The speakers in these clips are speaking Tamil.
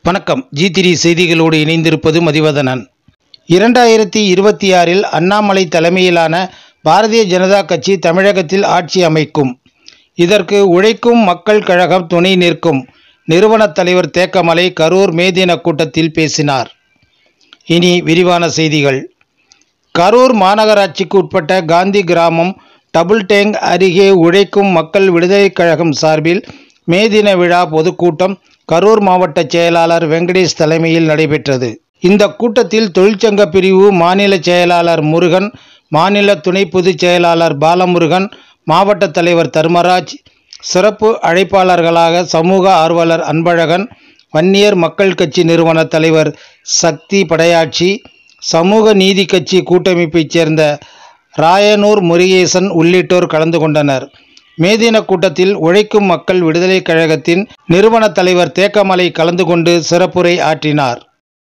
வணக்கம் ஜி த்ரீ செய்திகளோடு இணைந்திருப்பது மதிவதனன் இரண்டாயிரத்தி இருபத்தி ஆறில் அண்ணாமலை தலைமையிலான பாரதிய ஜனதா கட்சி தமிழகத்தில் ஆட்சி அமைக்கும் இதற்கு உழைக்கும் மக்கள் கழகம் துணை நிற்கும் நிறுவனத் தலைவர் தேக்கமலை கரூர் மே தின கூட்டத்தில் பேசினார் இனி விரிவான செய்திகள் கரூர் மாநகராட்சிக்கு உட்பட்ட காந்தி கிராமம் டபுள் டேங்க் அருகே உழைக்கும் மக்கள் விடுதலைக் கழகம் சார்பில் மே தின விழா பொதுக்கூட்டம் கரூர் மாவட்ட செயலாளர் வெங்கடேஷ் தலைமையில் நடைபெற்றது இந்த கூட்டத்தில் தொழிற்சங்க பிரிவு மாநில செயலாளர் முருகன் மாநில துணை பொதுச் செயலாளர் பாலமுருகன் மாவட்ட தலைவர் தர்மராஜ் சிறப்பு அழைப்பாளர்களாக சமூக ஆர்வலர் அன்பழகன் வன்னியர் மக்கள் கட்சி நிறுவன தலைவர் சக்தி படையாட்சி சமூக நீதி கட்சி கூட்டமைப்பைச் சேர்ந்த ராயனூர் முருகேசன் உள்ளிட்டோர் கலந்து கொண்டனர் மேதின கூட்டத்தில் உழைக்கும் மக்கள் விடுதலைக் கழகத்தின் நிறுவன தலைவர் தேக்கமலை கலந்து கொண்டு சிறப்புரை ஆற்றினார்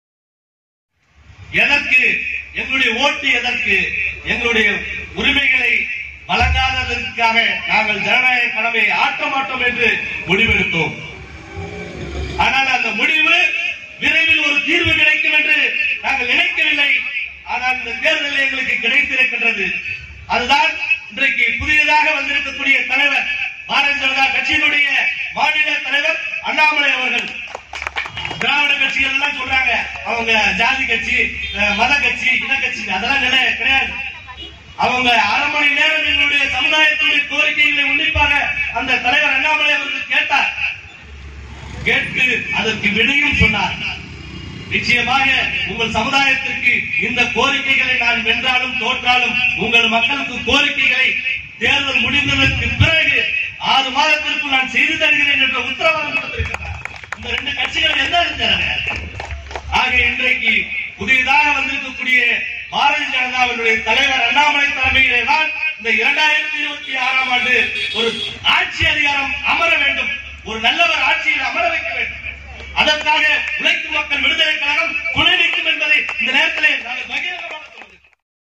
எதற்கு எங்களுடைய ஓட்டு எதற்கு எங்களுடைய உரிமைகளை வழங்காததற்காக நாங்கள் ஜனநாயக கடமையை ஆற்ற மாட்டோம் என்று முடிவெடுத்தோம் ஆனால் அந்த முடிவு விரைவில் ஒரு தீர்வு கிடைக்கும் என்று நாங்கள் நினைக்கவில்லை ஆனால் இந்த தேர்தலில் எங்களுக்கு கிடைத்திருக்கின்றது அதுதான் இன்றைக்கு புதியதாக வந்திருக்கக்கூடிய தலைவர் பாரதிய ஜனதா கட்சியினுடைய மாநில தலைவர் அண்ணாமலை அவர்கள் திராவிட கட்சிகள் எல்லாம் சொல்றாங்க அவங்க ஜாதி கட்சி அஹ், மத கட்சி இன கட்சி அதெல்லாம் கிடையாது கிடையாது அவங்க அரை மணி நேரம் எங்களுடைய சமுதாயத்துடைய கோரிக்கைகளை உன்னிப்பாக அந்த தலைவர் அண்ணாமலை அவர்கள் கேட்டார் கேட்டு அதற்கு விடையும் சொன்னார் நிச்சயமாக உங்கள் சமுதாயத்திற்கு இந்த கோரிக்கைகளை நான் வென்றாலும் தோற்றாலும் உங்கள் மக்களுக்கு கோரிக்கைகளை தேர்தல் முடிந்ததற்கு பிறகு ஆறு மாதத்திற்குள் நான் செய்து தருகிறேன் என்ற உத்தரவாதம் கொடுத்திருக்கிறார் இந்த ரெண்டு கட்சிகள் என்ன செஞ்சாங்க ஆக இன்றைக்கு புதியதாக வந்திருக்கக்கூடிய பாரதிய ஜனதாவினுடைய தலைவர் அண்ணாமலை தலைமையிலே தான் இந்த இரண்டாயிரத்தி இருபத்தி ஆறாம் ஆண்டு ஒரு ஆட்சி அதிகாரம் அமர வேண்டும் ஒரு நல்லவர் ஆட்சியில் அமர வைக்க வேண்டும் அதற்காக உழைக்கும் மக்கள் விடுதலை கழகம் துணை நிற்கும் என்பதை இந்த நேரத்திலே நாங்கள் பகிரங்கமாக சொல்கிறோம்.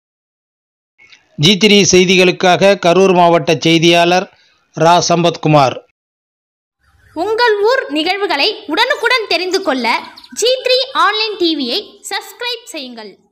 ஜி த்ரீ செய்திகளுக்காக கரூர் மாவட்ட செய்தியாளர் ரா சம்பத்குமார் உங்கள் ஊர் நிகழ்வுகளை உடனுக்குடன் தெரிந்து கொள்ள ஜி த்ரீ ஆன்லைன் டிவியை சப்ஸ்கிரைப் செய்யுங்கள்